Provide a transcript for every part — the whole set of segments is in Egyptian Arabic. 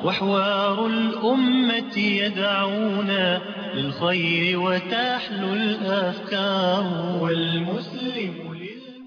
وحوار الأمة يدعونا للخير وتحلو الأفكار والمسلم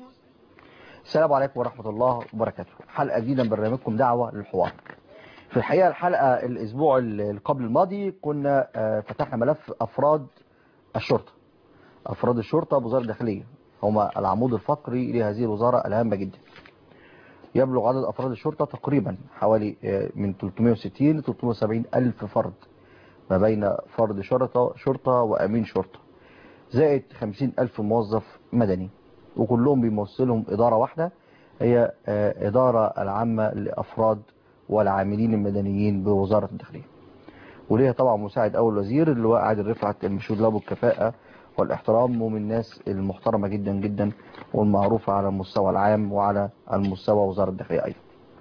السلام عليكم ورحمة الله وبركاته حلقة جديدة من برنامجكم دعوة للحوار في الحقيقة الحلقة الأسبوع اللي قبل الماضي كنا آه، فتحنا ملف أفراد الشرطة أفراد الشرطة بوزارة الداخلية هما العمود الفقري لهذه الوزارة الهامة جدا يبلغ عدد أفراد الشرطة تقريبا حوالي آه، من 360 ل 370 ألف فرد ما بين فرد شرطة شرطة وأمين شرطة زائد 50 ألف موظف مدني وكلهم بيمثلهم إدارة واحدة هي آه، إدارة العامة لأفراد والعاملين المدنيين بوزارة الداخلية وليها طبعا مساعد أول وزير اللي هو عادل رفعت المشهود له بالكفاءة والاحترام ومن الناس المحترمة جدا جدا والمعروفة على المستوى العام وعلى المستوى وزارة الداخلية أيضا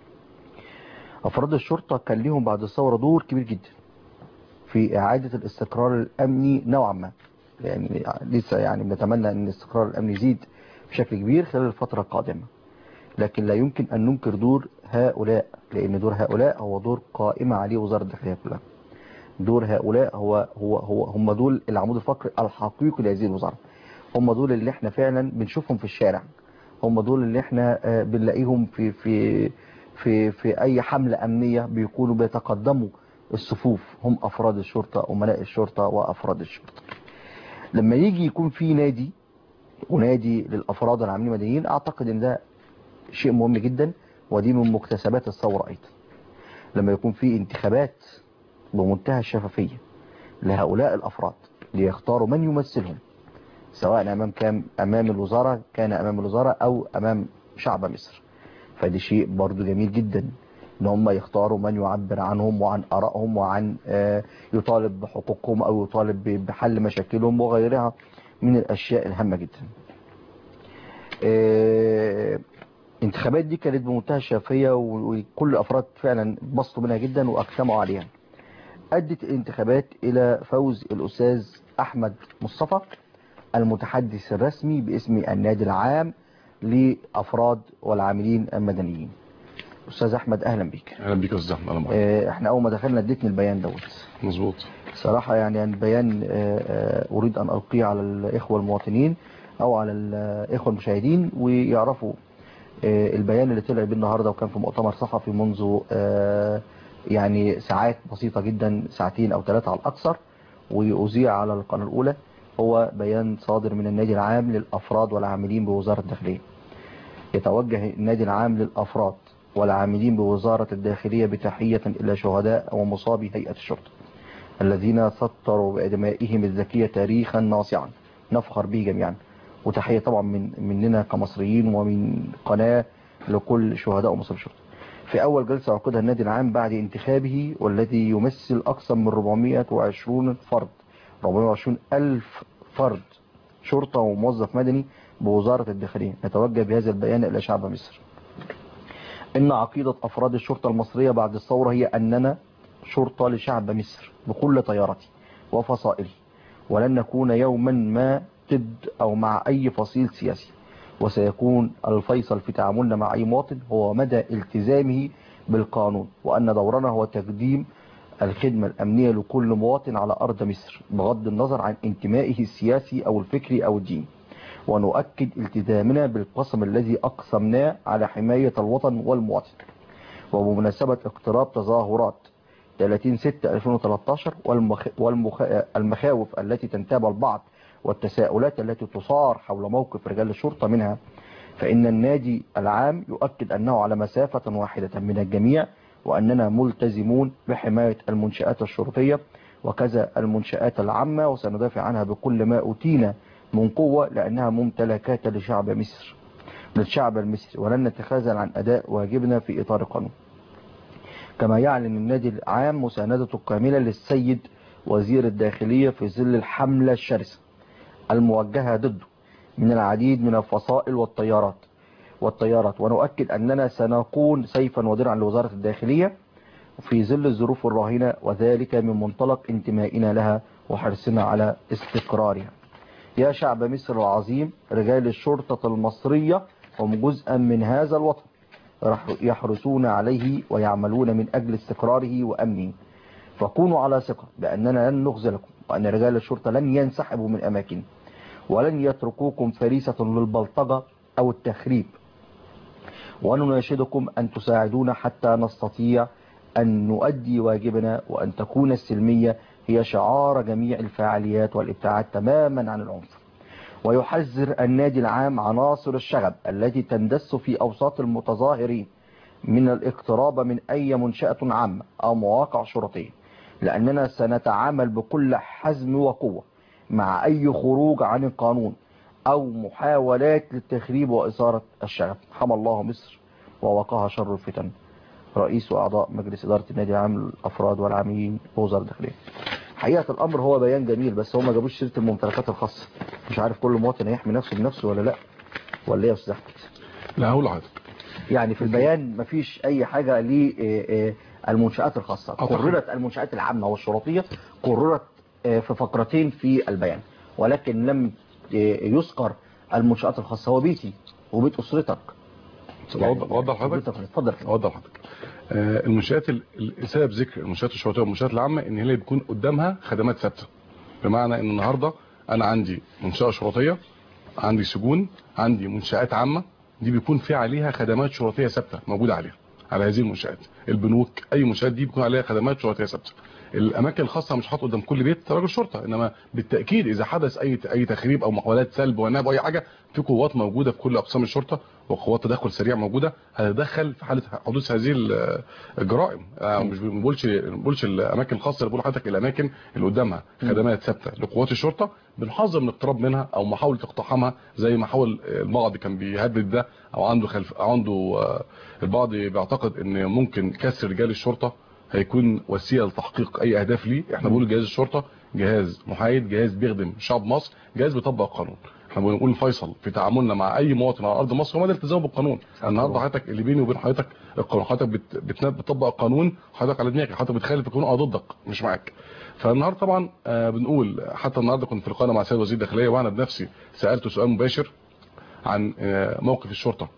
أفراد الشرطة كان ليهم بعد الثورة دور كبير جدا في إعادة الاستقرار الأمني نوعا ما يعني لسه يعني بنتمنى أن الاستقرار الأمني يزيد بشكل كبير خلال الفترة القادمة لكن لا يمكن أن ننكر دور هؤلاء لأن دور هؤلاء هو دور قائمة عليه وزارة الداخلية كلها دور هؤلاء هو هو هو هم دول العمود الفقري الحقيقي لهذه الوزارة هم دول اللي احنا فعلا بنشوفهم في الشارع هم دول اللي احنا آه، بنلاقيهم في في في في اي حملة امنية بيكونوا بيتقدموا الصفوف هم افراد الشرطة امناء الشرطة وافراد الشرطة لما يجي يكون في نادي ونادي للافراد العاملين المدنيين اعتقد ان ده شيء مهم جدا ودي من مكتسبات الثورة ايضا لما يكون في انتخابات بمنتهى الشفافية لهؤلاء الافراد ليختاروا من يمثلهم سواء امام كان امام الوزارة كان امام الوزارة او امام شعب مصر فدي شيء برضو جميل جدا ان هم يختاروا من يعبر عنهم وعن ارائهم وعن آه، يطالب بحقوقهم او يطالب ب- بحل مشاكلهم وغيرها من الاشياء الهامة جدا آه، الانتخابات دي كانت بمنتهى الشفافية و- وكل الافراد فعلا بسطوا منها جدا واجتمعوا عليها ادت الانتخابات الى فوز الاستاذ احمد مصطفى المتحدث الرسمي باسم النادي العام لافراد والعاملين المدنيين استاذ احمد اهلا بيك اهلا بيك يا استاذ احمد اهلا بك آه، احنا اول ما دخلنا اديتني البيان دوت مظبوط صراحة يعني البيان آه، آه، أريد أن ألقيه على الإخوة المواطنين أو على الإخوة المشاهدين ويعرفوا آه، البيان اللي طلع بيه النهاردة وكان في مؤتمر صحفي منذ آه، يعني ساعات بسيطة جدا ساعتين أو ثلاثة على الأكثر وأذيع على القناة الأولى هو بيان صادر من النادي العام للأفراد والعاملين بوزارة الداخلية يتوجه النادي العام للأفراد والعاملين بوزارة الداخلية بتحية إلى شهداء ومصابي هيئة الشرطة الذين سطروا بأدمائهم الذكية تاريخا ناصعا نفخر به جميعا وتحية طبعا من مننا كمصريين ومن قناة لكل شهداء ومصابي الشرطة في أول جلسة عقدها النادي العام بعد انتخابه والذي يمثل أكثر من 420 فرد 420 ألف فرد شرطة وموظف مدني بوزارة الداخلية نتوجه بهذا البيان إلى شعب مصر إن عقيدة أفراد الشرطة المصرية بعد الثورة هي أننا شرطة لشعب مصر بكل طيارته وفصائله ولن نكون يوما ما ضد أو مع أي فصيل سياسي وسيكون الفيصل في تعاملنا مع أي مواطن هو مدى التزامه بالقانون وأن دورنا هو تقديم الخدمة الأمنية لكل مواطن على أرض مصر بغض النظر عن انتمائه السياسي أو الفكري أو الديني ونؤكد التزامنا بالقسم الذي أقسمناه على حماية الوطن والمواطن وبمناسبة اقتراب تظاهرات 30/6/2013 والمخ... والمخ... المخاوف التي تنتاب البعض والتساؤلات التي تصار حول موقف رجال الشرطة منها فإن النادي العام يؤكد أنه على مسافة واحدة من الجميع وأننا ملتزمون بحماية المنشآت الشرطية وكذا المنشآت العامة وسندافع عنها بكل ما أوتينا من قوة لأنها ممتلكات لشعب مصر للشعب المصري ولن نتخاذل عن أداء واجبنا في إطار القانون كما يعلن النادي العام مساندته الكاملة للسيد وزير الداخلية في ظل الحملة الشرسة الموجهة ضده من العديد من الفصائل والطيارات والطيارات ونؤكد أننا سنكون سيفا ودرعا لوزارة الداخلية في ظل الظروف الراهنة وذلك من منطلق انتمائنا لها وحرصنا على استقرارها يا شعب مصر العظيم رجال الشرطة المصرية هم جزءا من هذا الوطن رح- يحرصون عليه ويعملون من أجل استقراره وأمنه فكونوا على ثقة بأننا لن نخذلكم وأن رجال الشرطة لن ينسحبوا من أماكن ولن يتركوكم فريسة للبلطجة أو التخريب ونناشدكم أن تساعدونا حتى نستطيع أن نؤدي واجبنا وأن تكون السلمية هي شعار جميع الفعاليات والابتعاد تماما عن العنف ويحذر النادي العام عناصر الشغب التي تندس في أوساط المتظاهرين من الاقتراب من أي منشأة عامة أو مواقع شرطية لأننا سنتعامل بكل حزم وقوة مع أي خروج عن القانون أو محاولات للتخريب وإثارة الشغب حمى الله مصر ووقاها شر الفتن رئيس وأعضاء مجلس إدارة النادي العام للأفراد والعاملين بوزارة الداخلية حقيقة الأمر هو بيان جميل بس هو ما جابوش سيرة الممتلكات الخاصة مش عارف كل مواطن هيحمي نفسه بنفسه ولا لا ولا ايه يا أستاذ أحمد لا هقول لحضرتك يعني في البيان مفيش أي حاجة للمنشآت الخاصة أعتقد. قررت المنشآت العامة والشرطية قررت آه، في فقرتين في البيان ولكن لم آه، يذكر المنشآت الخاصة هو بيتي وبيت أسرتك أوضح- أوضح لحضرتك أسرتك. اتفضل اوضح لحضرتك آه، المنشآت ال- ال- سبب ذكر المنشآت الشرطيه والمنشآت العامه ان هي اللي بيكون قدامها خدمات ثابته بمعنى ان النهارده انا عندي منشاه شرطيه عندي سجون عندي منشآت عامه دي بيكون في عليها خدمات شرطيه ثابته موجوده عليها على هذه المنشآت البنوك اي منشآت دي بيكون عليها خدمات شرطيه ثابته الاماكن الخاصه مش حاطط قدام كل بيت راجل شرطه انما بالتاكيد اذا حدث اي اي تخريب او محاولات سلب ونهب او اي حاجه في قوات موجوده في كل اقسام الشرطه وقوات تدخل سريع موجوده هتتدخل في حاله حدوث هذه ال- الجرائم آه، مش ما بقولش ما بقولش الاماكن الخاصه اللي بقول لحضرتك الاماكن اللي قدامها خدمات ثابته لقوات الشرطه بنحذر من الاقتراب منها او محاوله اقتحامها زي ما حاول البعض كان بيهدد ده او عنده خلف أو عنده آه، البعض بيعتقد ان ممكن كسر رجال الشرطه هيكون وسيله لتحقيق اي اهداف ليه احنا بنقول جهاز الشرطه جهاز محايد جهاز بيخدم شعب مصر جهاز بيطبق القانون احنا بنقول فيصل في تعاملنا مع اي مواطن على ارض مصر هو ده الالتزام بالقانون النهارده حضرتك اللي بيني وبين حضرتك القانون حضرتك بت- بت- بتطبق القانون حضرتك على دماغك حضرتك بتخالف القانون او ضدك مش معاك فالنهارده طبعا آه، بنقول حتى النهارده كنت في لقاء مع سيد وزير الداخليه وانا بنفسي سالته سؤال مباشر عن آه، موقف الشرطه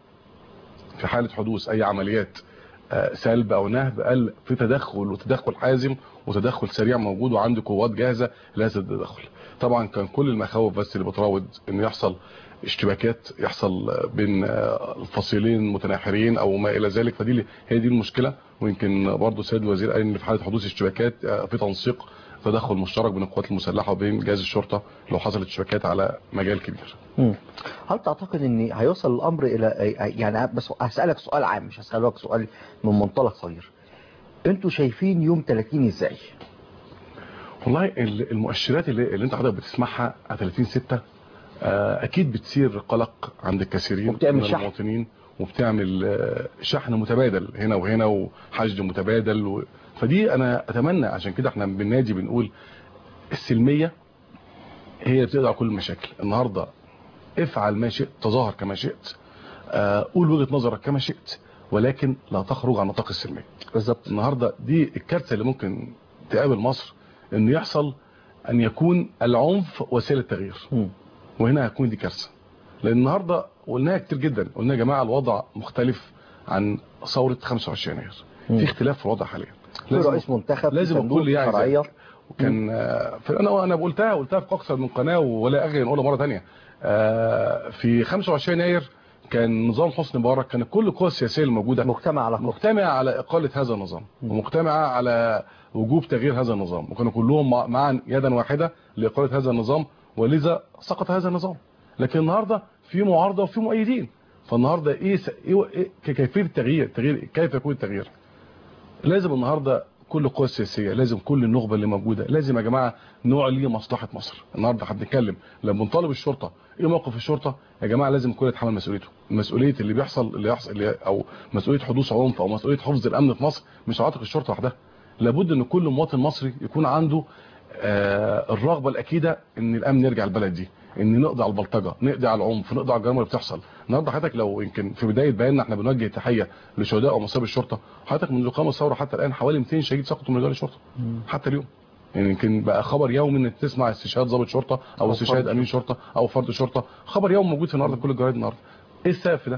في حاله حدوث اي عمليات آه، سلب او نهب قال في تدخل وتدخل حازم وتدخل سريع موجود وعنده قوات جاهزه لهذا التدخل طبعا كان كل المخاوف بس اللي بتراود ان يحصل اشتباكات يحصل آه، بين آه، الفصيلين متناحرين او ما الى ذلك فدي اللي- هي دي المشكله ويمكن برضه السيد الوزير قال ان في حاله حدوث اشتباكات آه، في تنسيق تدخل مشترك بين القوات المسلحه وبين جهاز الشرطه لو حصلت اشتباكات على مجال كبير مم. هل تعتقد ان هيوصل الامر الى يعني بس هسالك سؤال عام مش هسالك سؤال من منطلق صغير انتوا شايفين يوم 30 ازاي والله ال- المؤشرات اللي, اللي انت حضرتك بتسمعها على 30 6 اكيد بتثير قلق عند الكثيرين وبتعمل من شحن. المواطنين وبتعمل آه، شحن متبادل هنا وهنا وحشد متبادل و... فدي انا اتمنى عشان كده احنا بالنادي بنقول السلميه هي اللي بتقضي على كل المشاكل النهارده افعل ما شئت تظاهر كما شئت آه، قول وجهه نظرك كما شئت ولكن لا تخرج عن نطاق السلميه بالظبط النهارده دي الكارثه اللي ممكن تقابل مصر انه يحصل ان يكون العنف وسيله تغيير مم. وهنا هتكون دي كارثه لان النهارده قلناها كتير جدا قلنا يا جماعه الوضع مختلف عن ثوره 25 يناير مم. في اختلاف في الوضع حاليا في رئيس منتخب في لازم صندوق الكل يعي شرعيه ذلك. وكان آه، في انا انا قلتها قلتها في اكثر من قناه ولا اغني نقولها مره ثانيه في 25 يناير كان نظام حسني مبارك كان كل القوى السياسيه الموجوده مجتمع على خط مجتمعة على إقالة هذا النظام ومجتمعة على وجوب تغيير هذا النظام وكانوا كلهم مع- معا يدا واحدة لإقالة هذا النظام ولذا سقط هذا النظام لكن النهاردة في معارضة وفي مؤيدين فالنهاردة إيه, س... إيه... إيه كيفية التغيير التغيير كيف يكون التغيير لازم النهاردة كل القوى السياسية لازم كل النخبة اللي موجودة لازم يا جماعة نعلي مصلحة مصر النهاردة هنتكلم لما بنطالب الشرطة ايه موقف الشرطة يا جماعة لازم الكل يتحمل مسؤوليته مسؤولية اللي بيحصل اللي يحصل اللي او مسؤولية حدوث عنف او مسؤولية حفظ الامن في مصر مش عاتق الشرطة وحدها لابد ان كل مواطن مصري يكون عنده آه الرغبة الاكيدة ان الامن يرجع البلد دي ان نقضي على البلطجه نقضي على العنف نقضي على الجرائم اللي بتحصل النهارده حضرتك لو يمكن في بدايه بياننا احنا بنوجه تحيه لشهداء ومصاب الشرطه حضرتك منذ قام الثوره حتى الان حوالي 200 شهيد سقطوا من رجال الشرطه حتى اليوم يعني يمكن بقى خبر يومي انك تسمع استشهاد ضابط شرطه او أو استشهاد فرد امين شرطه او فرد شرطه خبر يومي موجود في النهارده في كل الجرايد النهارده ايه السبب في ده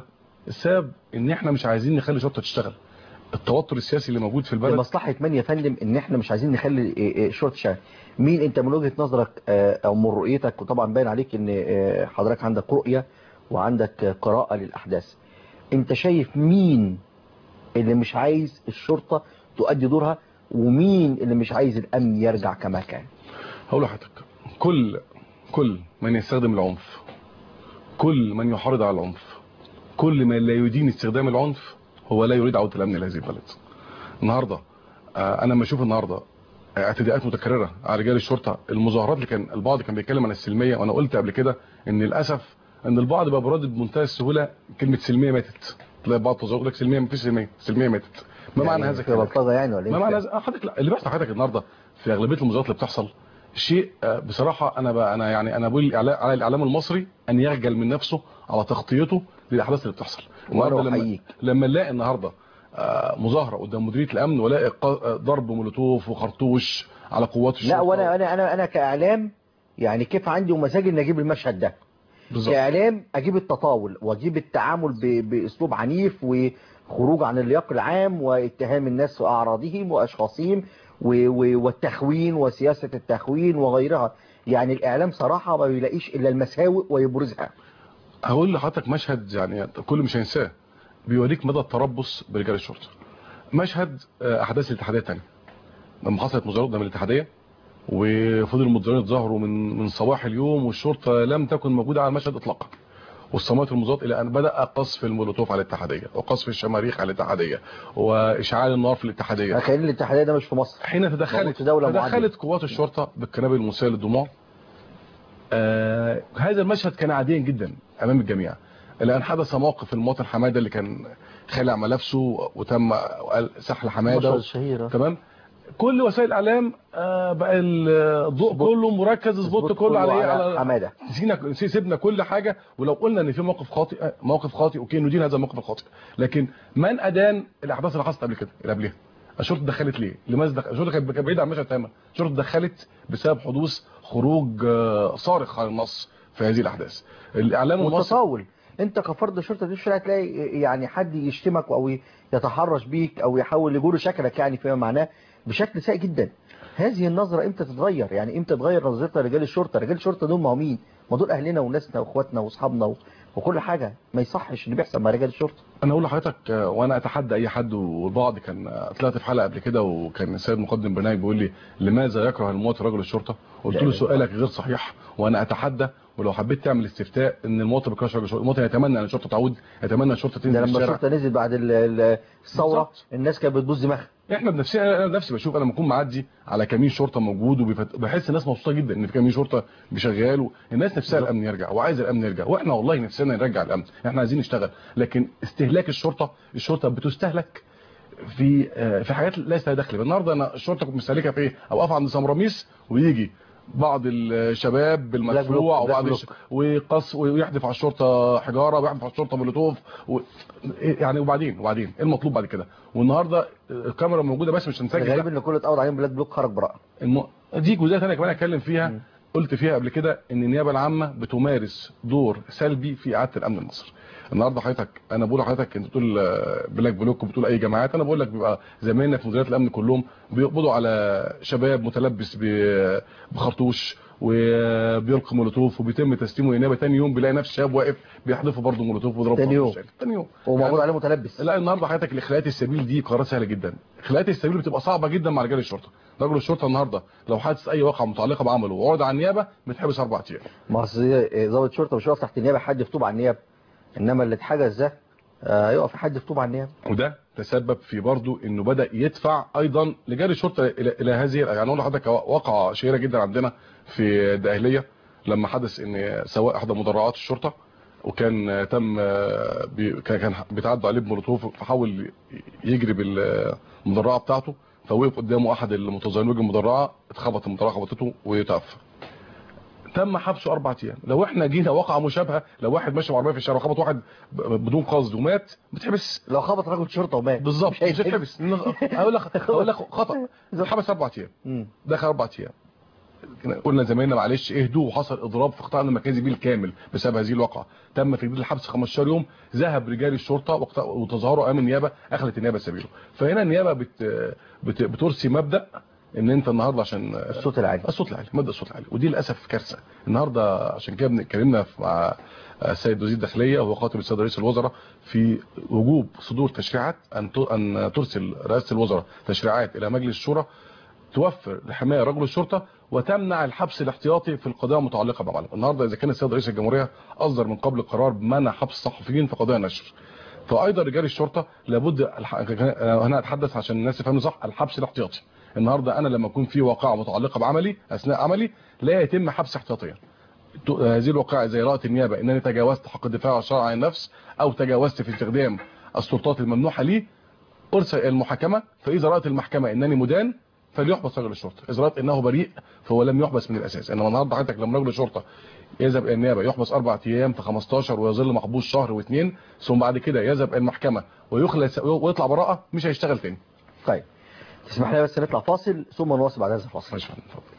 السبب ان احنا مش عايزين نخلي الشرطه تشتغل التوتر السياسي اللي موجود في البلد لمصلحة من يا فندم ان احنا مش عايزين نخلي إيه إيه الشرطة تشتغل مين انت من وجهة نظرك آه، او من رؤيتك وطبعا باين عليك ان آه، حضرتك عندك رؤية وعندك آه، قراءة للاحداث انت شايف مين اللي مش عايز الشرطة تؤدي دورها ومين اللي مش عايز الامن يرجع كما كان هقول لحضرتك كل كل من يستخدم العنف كل من يحرض على العنف كل من لا يدين استخدام العنف هو لا يريد عودة الأمن لهذه البلد النهاردة آه، أنا لما أشوف النهاردة اعتداءات متكررة على رجال الشرطة المظاهرات اللي كان البعض كان بيتكلم عن السلمية وأنا قلت قبل كده إن للأسف إن البعض بقى بيردد بمنتهى السهولة كلمة سلمية ماتت تلاقي بعض تظاهر يقول لك سلمية مفيش سلمية سلمية ماتت ما معنى هذا في الكلام؟ بلطجة يعني ولا ما ايه معنى هذا آه، حضرتك لا اللي بيحصل حضرتك النهارده في اغلبيه المظاهرات اللي بتحصل شيء آه، بصراحه انا بقى انا يعني انا بقول الإعلا- على الاعلام المصري ان يخجل من نفسه على تغطيته للاحداث اللي بتحصل النهارده وانا لما احييك لما نلاقي النهارده آه، مظاهره قدام مديريه الامن ولاقي ق- آه، ضرب مولوتوف وخرطوش على قوات الشرطه لا وانا انا انا انا كاعلام يعني كيف عندي ومزاجي ان اجيب المشهد ده بالظبط كاعلام اجيب التطاول واجيب التعامل ب- باسلوب عنيف وخروج عن اللياق العام واتهام الناس في اعراضهم واشخاصهم و- و- والتخوين وسياسه التخوين وغيرها يعني الاعلام صراحه ما بيلاقيش الا المساوئ ويبرزها هقول لحضرتك مشهد يعني كل مش هينساه بيوريك مدى التربص برجال الشرطه مشهد آه، احداث الاتحاديه الثانيه لما حصلت مظاهرات قدام الاتحاديه وفضل المتظاهرين يتظاهروا من من صباح اليوم والشرطه لم تكن موجوده على المشهد اطلاقا واستمرت المظاهرات الى ان بدا قصف المولوتوف على الاتحاديه وقصف الشماريخ على الاتحاديه واشعال النار في الاتحاديه كان الاتحاديه ده مش في مصر حين موجود تدخلت في دولة تدخلت معادية. قوات الشرطة بالقنابل المسيلة للدموع آه هذا المشهد كان عاديا جدا امام الجميع الان حدث موقف المواطن حماده اللي كان خلع ملابسه وتم وقال سحل المشهد حماده الشهير تمام كل وسائل الاعلام آه بقى الضوء سبوت. كله مركز سبوت كله على إيه؟ على حماده نسينا سيبنا كل حاجة ولو قلنا ان في موقف خاطئ موقف خاطئ اوكي ندين هذا الموقف الخاطئ لكن من ادان الاحداث اللي حصلت قبل كده اللي قبلها الشرطه دخلت ليه لماذا دخل الشرطه كانت بعيده عن المشهد تماما الشرطه دخلت بسبب حدوث خروج آه، صارخ على النص في هذه الاحداث الاعلام المصري والتطاول انت كفرد شرطه دي الشارع تلاقي يعني حد يشتمك او يتحرش بيك او يحاول يجور شكلك يعني فيما معناه بشكل سيء جدا هذه النظره امتى تتغير يعني امتى تغير نظرتنا لرجال الشرطه رجال الشرطه دول ما هم مين ما دول اهلنا وناسنا واخواتنا واصحابنا و... وكل حاجه ما يصحش اللي بيحصل مع رجال الشرطه انا اقول لحضرتك آه، وانا اتحدى اي حد والبعض كان آه، طلعت في حلقه قبل كده وكان السيد مقدم برنامج بيقول لي لماذا يكره المواطن رجل الشرطه قلت لا، له لا. سؤالك غير صحيح وانا اتحدى ولو حبيت تعمل استفتاء ان المواطن بيكره رجل الشرطه المواطن يتمنى ان الشرطه تعود يتمنى ان الشرطه ده تنزل لما الشارع الشرطه نزلت بعد ال- ال- الثوره بالظبط. الناس كانت بتبوظ دماغها احنا بنفسي انا بنفسي بشوف انا لما اكون معدي على كمين شرطه موجود وبحس الناس مبسوطه جدا ان في كمين شرطه بشغال الناس نفسها الامن يرجع وعايزه الامن يرجع واحنا والله نفسنا نرجع الامن احنا عايزين نشتغل لكن استهلاك الشرطه الشرطه بتستهلك في آه، في حاجات ليس لها دخل النهارده انا الشرطه كنت مستهلكه في ايه او اقف عند سمراميس ويجي بعض الشباب بالمدفوع بلاك وبعض بلوك. الش... ويقص ويحدف على الشرطه حجاره ويحدف على الشرطه مولوتوف و... يعني وبعدين وبعدين ايه المطلوب بعد كده والنهارده الكاميرا موجوده بس مش هنسجل الغريب ان كل اتقبض عليهم بلاك بلوك خرج براءه الم... دي جزئيه ثانيه كمان اتكلم فيها مم. قلت فيها قبل كده ان النيابه العامه بتمارس دور سلبي في اعاده الامن المصري النهارده حضرتك انا بقول لحضرتك انت بتقول آه، بلاك بلوك وبتقول اي جماعات انا بقول لك بيبقى زمايلنا في مديريات الامن كلهم بيقبضوا على شباب متلبس ب- بخرطوش وبيلقي مولوتوف وبيتم تسليمه للنيابه ثاني يوم بيلاقي نفس الشاب واقف بيحدفه برضه مولوتوف ويضربه تاني يوم. خرطوش. تاني يوم ومعمول يعني- عليه متلبس لا النهارده حضرتك الاخلاءات السبيل دي قرارات سهله جدا اخلاءات السبيل بتبقى صعبه جدا مع رجال الشرطه رجل الشرطه النهارده لو حادث اي واقعه متعلقه بعمله وعرض على النيابه بيتحبس اربع ايام ما اصل ضابط شرطه مش واقف تحت النيابه حد يخطب على النيابه انما اللي اتحجز ده آه، يقف حد يخطب على النيابه وده تسبب في برضه انه بدا يدفع ايضا لجان الشرطه الى, إلى هذه يعني اقول لحضرتك واقعه شهيره جدا عندنا في الدقهليه لما حدث ان سواق احدى مدرعات الشرطه وكان تم بي- كان كان بيتعدى عليه بمولوتوف فحاول يجري بالمدرعه بتاعته فوقف قدامه احد المتظاهرين وجه المدرعه اتخبط المدرعه خبطته وتوفى تم حبسه اربع ايام لو احنا جينا واقعه مشابهه لو واحد ماشي بعربيه في الشارع وخبط واحد ب- بدون قصد ومات بتحبس لو خبط رجل شرطه ومات بالظبط مش مش هيتحبس. هتحبس اقول لك اقول لك خطا حبس اربع ايام مم. دخل اربع ايام قلنا زمايلنا معلش اهدوا وحصل اضراب في قطاع المركزي بالكامل بسبب هذه الواقعه تم تجديد الحبس 15 يوم ذهب رجال الشرطه وقت- وتظاهروا امام النيابه اخذت النيابه سبيله فهنا النيابه بت بت بترسي مبدا ان انت النهارده عشان الصوت العالي الصوت العالي مبدا الصوت العالي ودي للاسف كارثه النهارده عشان كده بنتكلمنا مع السيد وزير الداخليه وهو خاطب السيد رئيس الوزراء في وجوب صدور تشريعات ان ت- ان ترسل رئاسه الوزراء تشريعات الى مجلس الشورى توفر لحمايه رجل الشرطه وتمنع الحبس الاحتياطي في القضايا المتعلقه بعمله النهارده اذا كان السيد رئيس الجمهوريه اصدر من قبل قرار بمنع حبس الصحفيين في قضايا نشر فايضا رجال الشرطه لابد الح... هنا اتحدث عشان الناس يفهموا صح الحبس الاحتياطي النهارده انا لما اكون في واقعه متعلقه بعملي اثناء عملي لا يتم حبس احتياطيا ت- هذه الواقعه زي رأت النيابه انني تجاوزت حق الدفاع والشرع عن النفس او تجاوزت في استخدام السلطات الممنوحه لي ارسل الى المحاكمه فاذا رأت المحكمه انني مدان فليحبس رجل الشرطه اذا رأت انه بريء فهو لم يحبس من الاساس انما النهارده حضرتك لما رجل الشرطه يذهب الى النيابه يحبس اربع ايام في 15 ويظل محبوس شهر واثنين ثم بعد كده يذهب الى المحكمه ويخلص ويطلع براءه مش هيشتغل تاني طيب تسمح لي بس نطلع فاصل ثم نواصل بعد هذا الفاصل ماشي يا فندم، اتفضل.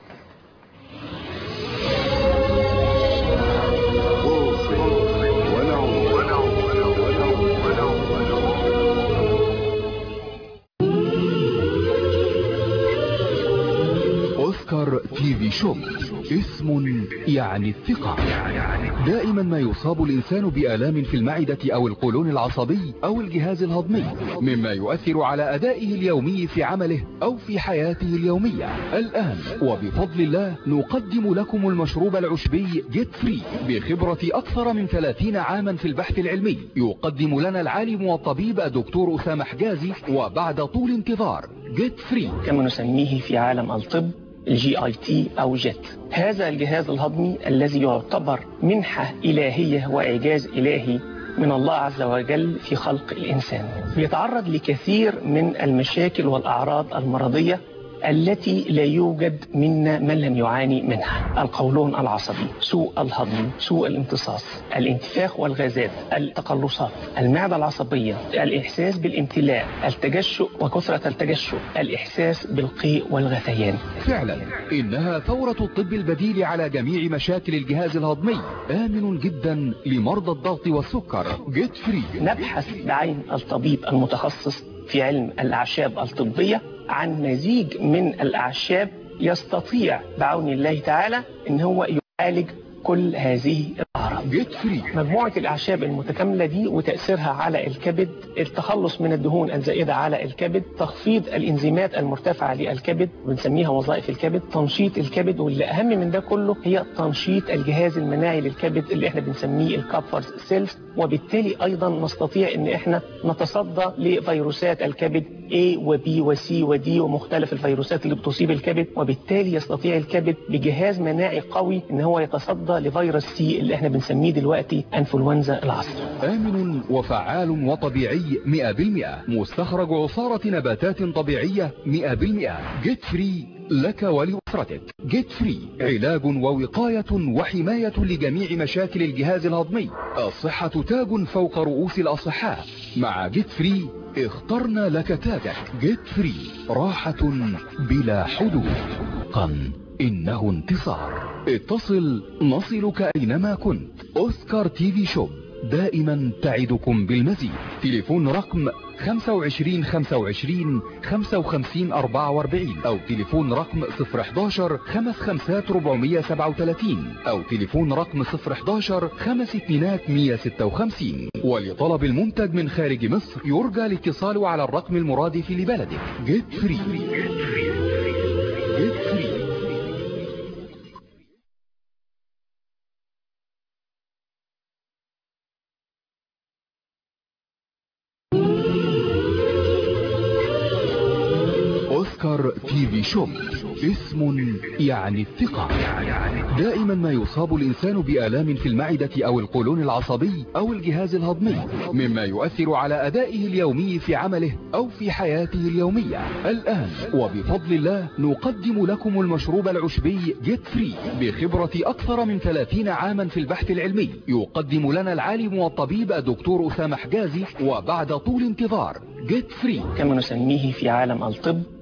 أوسكار تي في شوب اسم يعني الثقة دائما ما يصاب الإنسان بآلام في المعدة أو القولون العصبي أو الجهاز الهضمي مما يؤثر على أدائه اليومي في عمله أو في حياته اليومية الآن وبفضل الله نقدم لكم المشروب العشبي جيت فري بخبرة أكثر من 30 عاما في البحث العلمي يقدم لنا العالم والطبيب الدكتور أسامة حجازي وبعد طول انتظار جيت فري كما نسميه في عالم الطب الجي اي تي او جيت هذا الجهاز الهضمي الذي يعتبر منحة إلهية وإعجاز إلهي من الله عز وجل في خلق الإنسان بيتعرض لكثير من المشاكل والأعراض المرضية التي لا يوجد منا من لم يعاني منها القولون العصبي سوء الهضم سوء الامتصاص الانتفاخ والغازات التقلصات المعدة العصبية الإحساس بالامتلاء التجشؤ وكثرة التجشؤ الإحساس بالقيء والغثيان فعلا إنها ثورة الطب البديل على جميع مشاكل الجهاز الهضمي آمن جدا لمرضى الضغط والسكر جيت فري نبحث بعين الطبيب المتخصص في علم الأعشاب الطبية عن مزيج من الأعشاب يستطيع بعون الله تعالى ان هو يعالج كل هذه الأعراض جيت فري مجموعة الأعشاب المتكاملة دي وتأثيرها على الكبد التخلص من الدهون الزائدة على الكبد تخفيض الإنزيمات المرتفعة للكبد بنسميها وظائف الكبد تنشيط الكبد واللي أهم من ده كله هي تنشيط الجهاز المناعي للكبد اللي احنا بنسميه الكابفرز سيلز وبالتالي أيضا نستطيع ان احنا نتصدى لفيروسات الكبد A و B و C و D ومختلف الفيروسات اللي بتصيب الكبد وبالتالي يستطيع الكبد بجهاز مناعي قوي ان هو يتصدى لفيروس سي اللي احنا بنسميه دلوقتي انفلونزا العصر آمن وفعال وطبيعي 100% مستخرج عصارة نباتات طبيعية 100% جيت فري لك ولأسرتك جيت فري علاج ووقاية وحماية لجميع مشاكل الجهاز الهضمي الصحة تاج فوق رؤوس الأصحاء مع جيت فري اخترنا لك تاجك جيت فري راحة بلا حدود قن إنه انتصار اتصل نصلك أينما كنت أوسكار تي في شوب دائما تعدكم بالمزيد تليفون رقم 25 25 55 44 أو تليفون رقم 011 55 437 أو تليفون رقم 011 5 اتنينات 156 ولطلب المنتج من خارج مصر يرجى الاتصال على الرقم المرادف لبلدك جيت فري جيت فري أوسكار تي في شوب اسم يعني الثقة دائما ما يصاب الإنسان بآلام في المعدة أو القولون العصبي أو الجهاز الهضمي مما يؤثر على أدائه اليومي في عمله أو في حياته اليومية الآن وبفضل الله نقدم لكم المشروب العشبي جيت فري بخبرة أكثر من 30 عاما في البحث العلمي يقدم لنا العالم والطبيب الدكتور أسامة حجازي وبعد طول انتظار جيت فري كما نسميه في عالم الطب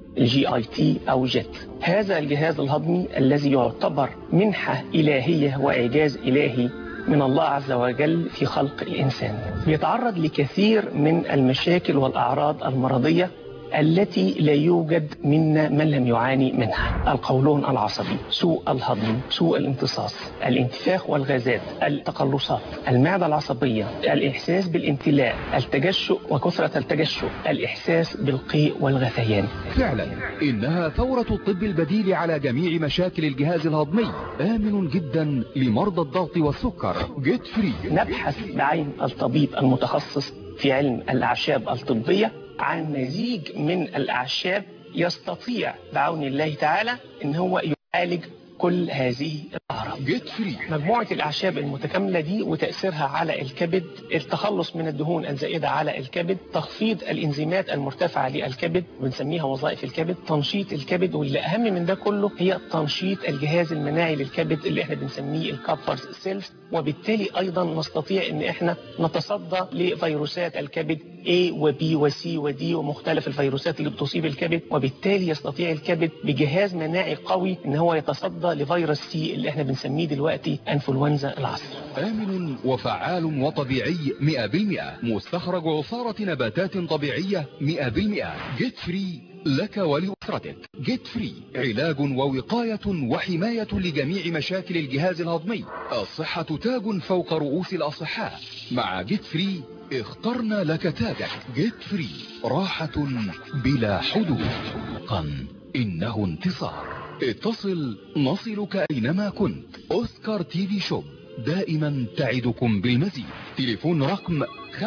الجي اي تي او جيت هذا الجهاز الهضمي الذي يعتبر منحة إلهية وإعجاز إلهي من الله عز وجل في خلق الإنسان بيتعرض لكثير من المشاكل والأعراض المرضية التي لا يوجد منا من لم يعاني منها القولون العصبي سوء الهضم سوء الامتصاص الانتفاخ والغازات التقلصات المعدة العصبية الإحساس بالامتلاء التجشؤ وكثرة التجشؤ الإحساس بالقيء والغثيان فعلا إنها ثورة الطب البديل على جميع مشاكل الجهاز الهضمي آمن جدا لمرضى الضغط والسكر جيت فري نبحث بعين الطبيب المتخصص في علم الأعشاب الطبية عن مزيج من الأعشاب يستطيع بعون الله تعالى ان هو يعالج كل هذه الأعراض جيت فري مجموعة الأعشاب المتكاملة دي وتأثيرها على الكبد التخلص من الدهون الزائدة على الكبد تخفيض الإنزيمات المرتفعة للكبد بنسميها وظائف الكبد تنشيط الكبد واللي أهم من ده كله هي تنشيط الجهاز المناعي للكبد اللي احنا بنسميه الكابفرز سيلز وبالتالي أيضا نستطيع أن احنا نتصدى لفيروسات الكبد A و B و C و D ومختلف الفيروسات اللي بتصيب الكبد وبالتالي يستطيع الكبد بجهاز مناعي قوي ان هو يتصدى لفيروس سي اللي احنا بنسميه دلوقتي انفلونزا العصر آمن وفعال وطبيعي 100% مستخرج عصارة نباتات طبيعية 100% جيت فري لك ولأسرتك جيت فري علاج ووقاية وحماية لجميع مشاكل الجهاز الهضمي الصحة تاج فوق رؤوس الأصحاء مع جيت فري اخترنا لك تاجك جيت فري راحة بلا حدود قن إنه انتصار اتصل نصلك أينما كنت أوسكار تي في شوب دائما تعدكم بالمزيد تليفون رقم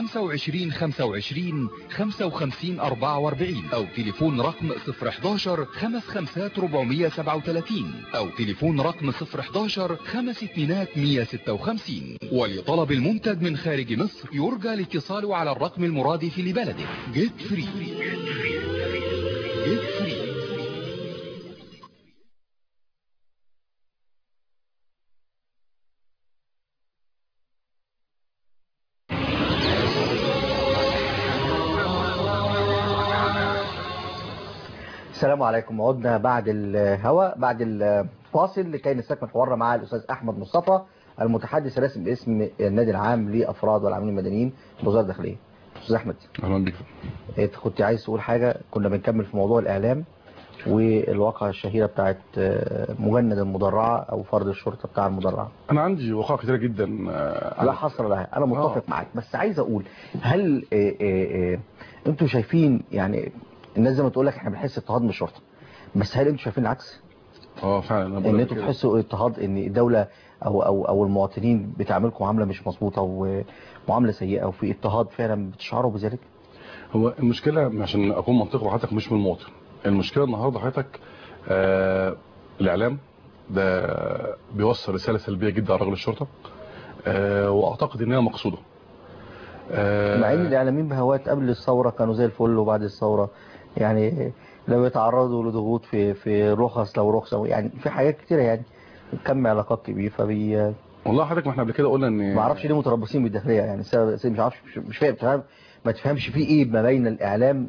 25 25 55 44 أو تليفون رقم 011 55 437 أو تليفون رقم 011 5 2 156 ولطلب المنتج من خارج مصر يرجى الاتصال على الرقم المرادف لبلدك جيت فري جيت فري السلام عليكم عدنا بعد الهواء بعد الفاصل لكي نستكمل حوارنا مع الاستاذ احمد مصطفى المتحدث الرسمي باسم النادي العام لافراد والعاملين المدنيين بوزاره الداخليه استاذ احمد اهلا بك انت كنت عايز تقول حاجه كنا بنكمل في موضوع الاعلام والواقعه الشهيره بتاعت مجند المدرعه او فرد الشرطه بتاع المدرعه انا عندي وقائع كتيره جدا آه، لا حصر لها انا متفق آه. معاك بس عايز اقول هل آه، آه، آه، انتوا شايفين يعني الناس زي ما تقول لك احنا بنحس اضطهاد من الشرطه بس هل انتوا شايفين العكس اه فعلا انا ان بقول لك انتوا كده. بتحسوا اضطهاد ان الدوله او او او المواطنين بتعاملكم معامله مش مظبوطه ومعامله سيئه وفي اضطهاد فعلا بتشعروا بذلك هو المشكله عشان اكون منطقي مع حضرتك مش من المواطن المشكله النهارده حضرتك آه الاعلام ده بيوصل رساله سلبيه جدا على رجل الشرطه آه واعتقد انها مقصوده آه مع ان الاعلاميين بهوات قبل الثوره كانوا زي الفل وبعد الثوره يعني لو يتعرضوا لضغوط في في رخص لو رخصه يعني في حاجات كتيره يعني كم علاقات كبير فبي والله حضرتك ما احنا قبل كده قلنا ان ما اعرفش ليه متربصين بالداخليه يعني السبب مش عارف مش- مش فاهم تفهم ما تفهمش في ايه ما بين الاعلام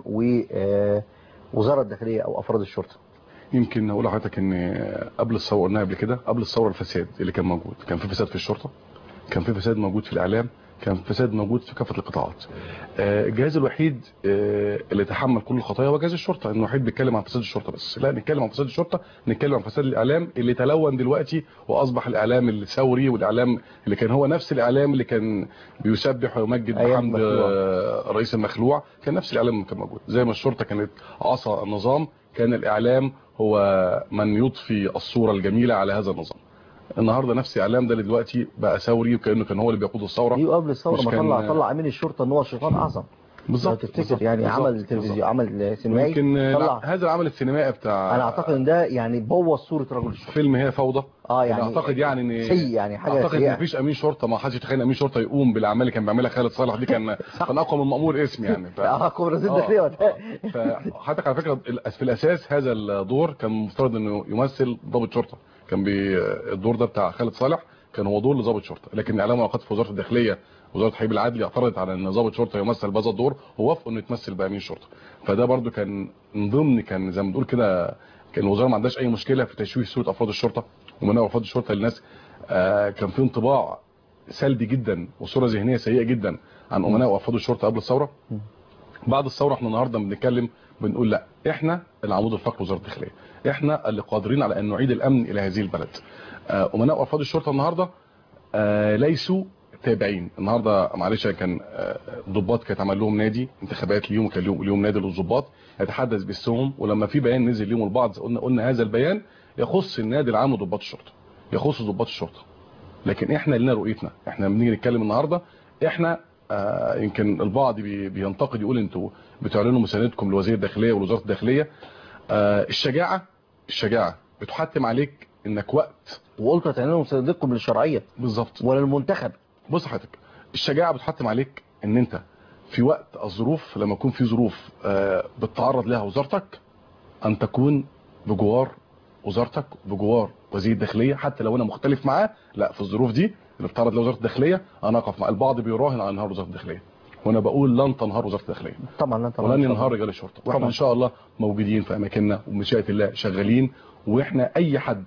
ووزاره الداخليه او افراد الشرطه يمكن اقول لحضرتك ان قبل الثوره قلنا قبل كده قبل الثوره الفساد اللي كان موجود كان في فساد في الشرطه كان في فساد موجود في الاعلام كان فساد موجود في كافه القطاعات آه، الجهاز الوحيد آه، اللي تحمل كل الخطايا هو جهاز الشرطه انه الوحيد بيتكلم عن فساد الشرطه بس لا نتكلم عن فساد الشرطه نتكلم عن فساد الاعلام اللي تلون دلوقتي واصبح الاعلام الثوري والاعلام اللي كان هو نفس الاعلام اللي كان بيسبح ويمجد أيام بحمد مخلوع. آه، الرئيس المخلوع كان نفس الاعلام اللي كان موجود زي ما الشرطه كانت عصا النظام كان الاعلام هو من يضفي الصوره الجميله على هذا النظام النهارده نفس الاعلام ده اللي دلوقتي بقى ثوري وكانه كان هو اللي بيقود الثوره ايوه قبل الثوره مش ما كان- طلع طلع امين الشرطه ان هو الشيطان اعظم لو بالظبط تفتكر بالظبط، يعني بالظبط، عمل بالظبط. تلفزيون عمل سينمائي يمكن طلع هذا العمل السينمائي بتاع انا اعتقد ان ده يعني بوظ صوره رجل الشرطه فيلم هي فوضى اه يعني أنا اعتقد يعني ان سيء يعني حاجه اعتقد ان سيئه مفيش امين شرطه ما حدش يتخيل امين شرطه يقوم بالاعمال اللي كان بيعملها خالد صالح دي كان كان اقوى من مامور اسم يعني ف... اه كوبرا زد آه، داخليه وقتها. فحضرتك على فكره ال- في الاساس هذا الدور كان مفترض انه يمثل ضابط شرطه كان بي الدور ده بتاع خالد صالح كان هو دور لضابط شرطه لكن اعلام اوقات في وزاره الداخليه وزاره الحبيب العدلي اعترضت على ان ضابط شرطه يمثل بهذا الدور ووافقوا انه يتمثل بامين الشرطه فده برضو كان من ضمن كان زي ما بنقول كده كان الوزاره ما عندهاش اي مشكله في تشويه صوره افراد الشرطه ومنع افراد الشرطه للناس آه كان في انطباع سلبي جدا وصوره ذهنيه سيئه جدا عن امناء وافراد الشرطه قبل الثوره بعد الثوره احنا النهارده بنتكلم بنقول لا احنا العمود الفقري وزاره الداخليه احنا اللي قادرين على ان نعيد الامن الى هذه البلد آه، امناء وافراد الشرطه النهارده آه، ليسوا تابعين النهارده معلش كان آه، ضباط كانت عمل لهم نادي انتخابات ليهم وكان ليهم ليهم نادي للضباط يتحدث باسمهم ولما في بيان نزل ليهم البعض قلنا قلنا هذا البيان يخص النادي العام لضباط الشرطه يخص ضباط الشرطه لكن احنا لنا رؤيتنا احنا بنيجي نتكلم النهارده احنا آه يمكن البعض بي بينتقد يقول انتوا بتعلنوا مساندتكم لوزير الداخليه ولوزاره الداخليه آه الشجاعه الشجاعه بتحتم عليك انك وقت وقلت هتعملوا مساندتكم للشرعيه بالظبط ولا المنتخب بص حضرتك الشجاعه بتحتم عليك ان انت في وقت الظروف لما يكون في ظروف آه، بتتعرض لها وزارتك ان تكون بجوار وزارتك بجوار وزير الداخليه حتى لو انا مختلف معاه لا في الظروف دي اللي بتتعرض لها وزاره الداخليه انا اقف مع البعض بيراهن على انهار وزاره الداخليه وانا بقول لن تنهار وزاره الداخليه طبعا لا طبعا ولن ينهار رجال الشرطه واحنا طبعا. ان شاء الله موجودين في اماكننا وبمشيئه الله شغالين واحنا اي حد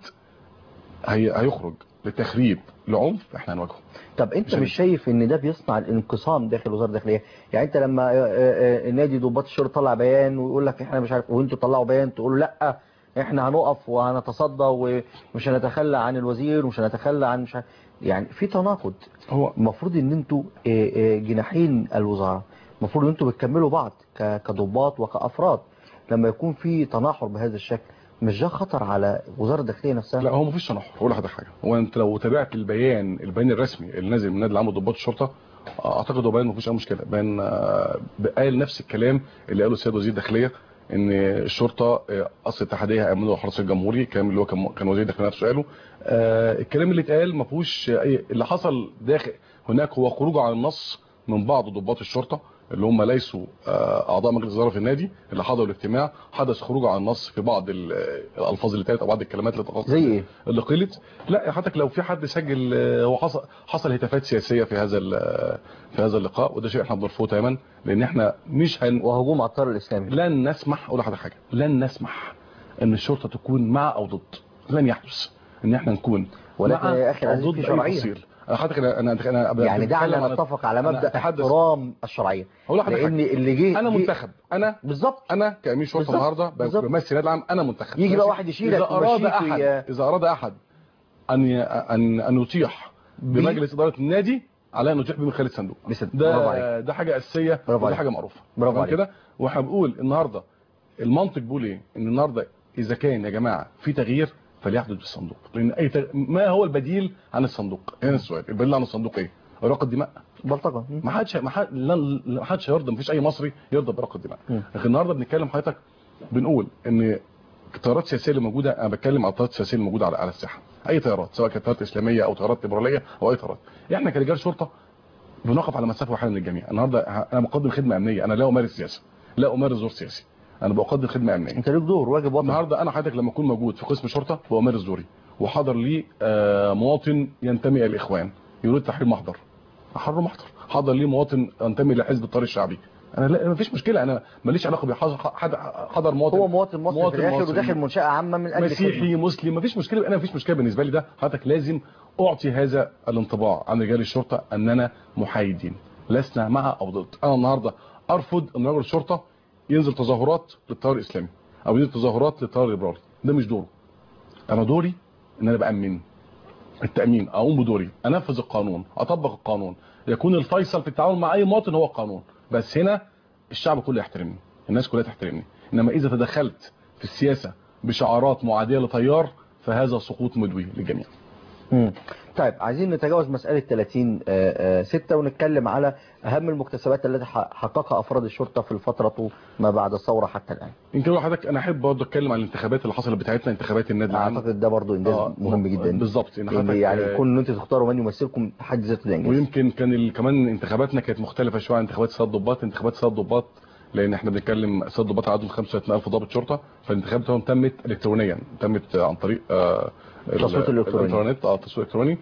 هي هيخرج لتخريب لعنف احنا هنواجهه طب انت مش مش شايف ان ده بيصنع الانقسام داخل وزاره الداخليه يعني انت لما آه، آه، نادي ضباط الشرطه طلع بيان ويقول لك احنا مش عارف وانتوا طلعوا بيان تقولوا لا احنا هنقف وهنتصدى ومش هنتخلى عن الوزير ومش هنتخلى عن مش عارف يعني في تناقض هو المفروض ان انتوا آه، آه، جناحين الوزاره المفروض ان انتوا بتكملوا بعض ك- كضباط وكافراد لما يكون في تناحر بهذا الشكل مش ده خطر على وزاره الداخليه نفسها لا هو مفيش تنحر اقول لحضرتك حاجه هو انت لو تابعت البيان البيان الرسمي اللي نازل من النادي العام لضباط الشرطه اعتقد هو بيان مفيش اي مشكله بيان آه، قال نفس الكلام اللي قاله السيد وزير الداخليه ان الشرطه آه، اصل اتحاديه امن وحرس الجمهوري الكلام اللي هو كان كان وزير الداخليه نفسه قاله آه، الكلام اللي اتقال ما فيهوش اي اللي حصل داخل هناك هو خروج عن النص من بعض ضباط الشرطه اللي هم ليسوا آه، اعضاء مجلس اداره في النادي اللي حضروا الاجتماع حدث خروج عن النص في بعض ال- الالفاظ اللي اتقالت او بعض الكلمات اللي اتقالت زي ايه اللي قيلت لا حضرتك لو في حد سجل آه، هو حصل حصل هتافات سياسيه في هذا ال- في هذا اللقاء وده شيء احنا بنرفضه تماما لان احنا مش هن وهجوم على الطار الاسلامي لن نسمح اقول لحضرتك حاجه لن نسمح ان الشرطه تكون مع او ضد لن يحدث ان احنا نكون ولكن مع يا أخي أو العزيز ضد في أي شرعية. تفصيل. حضرتك انا انا انا يعني بتكلم دعنا عن- نتفق على أنا مبدا أتحدث- احترام الشرعيه هقول لحضرتك لان حاجة. اللي جه انا جه- منتخب انا بالظبط انا كامين شرطه بالظبط. النهارده بالظبط. بمثل النادي العام انا منتخب يجي بقى ماشي؟ واحد يشيلك اذا اراد ويمشيك احد وي- اذا اراد احد ان ي- ان ان يطيح بمجلس اداره النادي على ان يطيح بيه من خالد صندوق بس- برافو عليك. ده ده حاجه اساسيه برافو ودي عليك. حاجه معروفه برافو تمام عليك. كده واحنا بنقول النهارده المنطق بيقول ايه ان النهارده اذا كان يا جماعه في تغيير فليحدث بالصندوق لان اي تغ... ما هو البديل عن الصندوق هنا السؤال البديل عن الصندوق ايه اراقه الدماء بلطجه ما حدش ما حد لن- ما حدش هيرضى مفيش اي مصري يرضى باراقه الدماء مم. لكن النهارده بنتكلم حضرتك بنقول ان التيارات السياسيه اللي موجوده انا بتكلم على التيارات السياسيه اللي موجوده على على الساحه اي تيارات سواء كانت تيارات اسلاميه او تيارات ليبراليه او اي تيارات احنا كرجال شرطه بنقف على مسافه واحده من الجميع النهارده انا بقدم خدمه امنيه انا لا امارس سياسه لا امارس دور سياسي انا بقدم خدمه امنيه انت ليك دور واجب وطني النهارده انا حضرتك لما اكون موجود في قسم شرطه بامارس دوري وحضر لي آه، مواطن ينتمي الى الاخوان يريد تحرير محضر احرر محضر حضر لي مواطن ينتمي لحزب الطريق الشعبي انا لا مفيش مشكله انا ماليش علاقه بحضر حد- حضر مواطن هو مواطن مصري مواطن في الاخر مصري. وداخل منشاه عامه من اجل الخدمة. مسيحي مسلم مفيش مشكله انا مفيش مشكله بالنسبه لي ده حضرتك لازم اعطي هذا الانطباع عن رجال الشرطه اننا محايدين لسنا مع او ضد انا النهارده ارفض ان رجل الشرطه ينزل تظاهرات للتيار الاسلامي او ينزل تظاهرات للتيار الليبرالي ده مش دوره انا دوري ان انا بامن التامين اقوم بدوري انفذ القانون اطبق القانون يكون الفيصل في التعامل مع اي مواطن هو القانون بس هنا الشعب كله يحترمني الناس كلها تحترمني انما اذا تدخلت في السياسه بشعارات معاديه لتيار فهذا سقوط مدوي للجميع مم. طيب عايزين نتجاوز مسألة 30 آه، آه، ستة ونتكلم على أهم المكتسبات التي ح- حققها أفراد الشرطة في الفترة ما بعد الثورة حتى الآن يمكن لو حضرتك انا احب برضه اتكلم عن الانتخابات اللي حصلت بتاعتنا انتخابات النادي العام أعتقد ده برضو إنجاز آه، مهم جدا بالظبط ان إن حضرتك يعني آه، يكون إن أنتوا تختاروا من يمثلكم بحد ذاته ده إنجاز ويمكن كان ال- كمان انتخاباتنا كانت مختلفه شويه عن انتخابات سيد ضباط انتخابات سيد ضباط لان احنا بنتكلم سد ضباط عدد 35000 ضابط شرطه فالانتخابات بتاعهم تمت الكترونيا تمت عن طريق آه التصويت الإلكتروني. الانترنت اه التصويت الالكتروني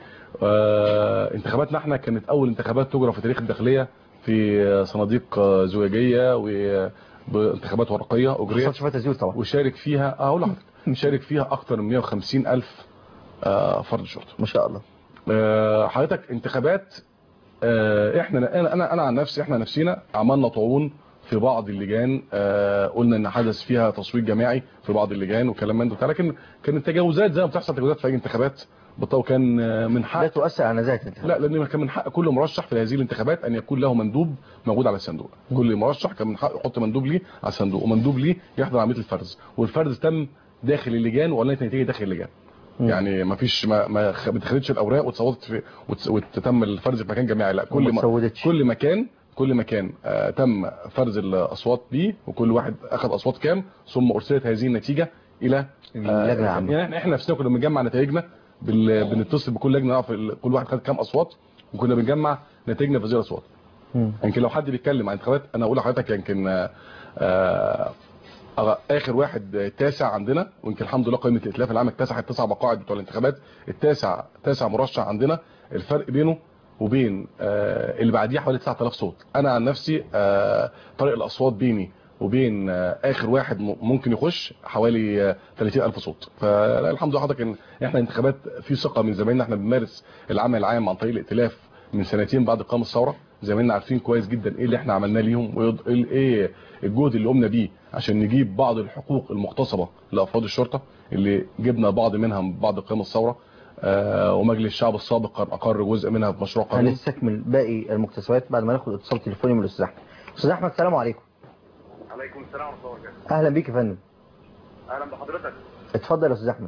آه انتخاباتنا احنا كانت اول انتخابات تجرى في تاريخ الداخليه في صناديق آه، زجاجيه وبانتخابات ورقيه ما اجريت حصلش فيها تزوير طبعا وشارك فيها اه اقول لحضرتك شارك فيها اكتر من 150 الف آه فرد شرطه ما شاء الله آه، حضرتك انتخابات آه، احنا انا انا انا عن نفسي احنا نفسينا عملنا طعون في بعض اللجان آه، قلنا ان حدث فيها تصويت جماعي في بعض اللجان وكلام من ده وبتاع، لكن كانت تجاوزات زي ما بتحصل تجاوزات في اي انتخابات بالطبع كان آه، من لا حق تؤثر على نزاهه الانتخابات لا لان كان من حق كل مرشح في هذه الانتخابات ان يكون له مندوب موجود على الصندوق كل مرشح كان من حقه يحط مندوب ليه على الصندوق ومندوب ليه يحضر عمليه الفرز والفرز تم داخل اللجان ولا نتيجه داخل اللجان مم. يعني ما فيش ما ما خ- ما اتخذتش الاوراق وتصوتت في وتس- وتتم الفرز في مكان جماعي لا كل وما ما تسودتش. كل مكان كل مكان آه تم فرز الاصوات بيه وكل واحد اخذ اصوات كام ثم ارسلت هذه النتيجه الى اللجنة العامة. يعني احنا احنا نفسنا كنا بنجمع نتائجنا بال... بنتصل بكل لجنه نعرف ال- كل واحد خد كام اصوات وكنا بنجمع نتائجنا في هذه الاصوات مم. يمكن لو حد بيتكلم عن انتخابات انا اقول لحضرتك يمكن آه، آه، آه، اخر واحد آه، تاسع عندنا ويمكن الحمد لله قائمه الائتلاف العام اكتسح التسع مقاعد بتوع الانتخابات التاسع تاسع مرشح عندنا الفرق بينه وبين آه، اللي بعديه حوالي 9000 صوت انا عن نفسي آه، طريق الاصوات بيني وبين آه، اخر واحد م- ممكن يخش حوالي آه، 30000 صوت فالحمد لله حضرتك ان احنا انتخابات في ثقه من زمايلنا احنا بنمارس العمل العام عن طريق الائتلاف من سنتين بعد قيام الثوره زمايلنا عارفين كويس جدا ايه اللي احنا عملناه ليهم وايه الجهد اللي قمنا بيه عشان نجيب بعض الحقوق المغتصبه لافراد الشرطه اللي جبنا بعض منها بعد قيام الثوره آه ومجلس الشعب السابق كان اقر جزء منها في مشروع قانون هنستكمل باقي المكتسبات بعد ما ناخد اتصال تليفوني من الاستاذ احمد استاذ احمد السلام عليكم عليكم السلام ورحمه الله وبركاته اهلا بيك يا فندم اهلا بحضرتك اتفضل يا استاذ احمد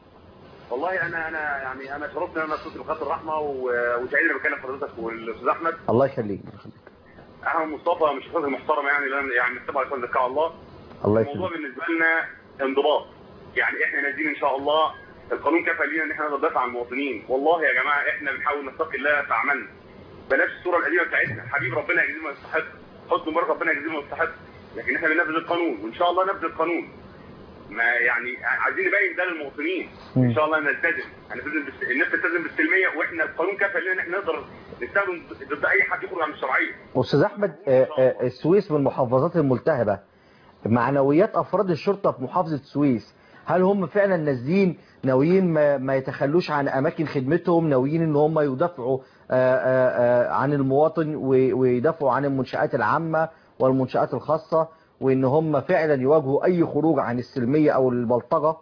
والله انا انا يعني انا شرفت ان انا صوت بخط الرحمه و- وسعيد اني بكلم حضرتك والاستاذ احمد الله يخليك احمد مصطفى مش شخص محترم يعني لان يعني طبعا يكون ذكاء الله الله الموضوع يخليك بالنسبه لنا انضباط يعني احنا نازلين ان شاء الله القانون كفى لينا ان احنا نقدر ندافع عن المواطنين والله يا جماعه احنا بنحاول نتقي الله في اعمالنا بلاش الصوره القديمه بتاعتنا حبيب ربنا يجزيه ما يستحق حسن مرة ربنا يجزيه ما يستحق لكن احنا بننفذ القانون وان شاء الله ننفذ القانون ما يعني عايزين نبين ده للمواطنين مم. ان شاء الله نلتزم هنلتزم بالس- الناس تلتزم بالسلميه واحنا القانون كفى لنا ان احنا نقدر نستخدم ضد اي حد يخرج عن الشرعيه استاذ احمد آه، آه، السويس من المحافظات الملتهبه معنويات افراد الشرطه في محافظه السويس هل هم فعلا نازلين ناويين ما, ما يتخلوش عن اماكن خدمتهم ناويين ان هم يدافعوا آه، آه، آه، عن المواطن و- ويدافعوا عن المنشآت العامه والمنشآت الخاصه وان هم فعلا يواجهوا اي خروج عن السلميه او البلطجه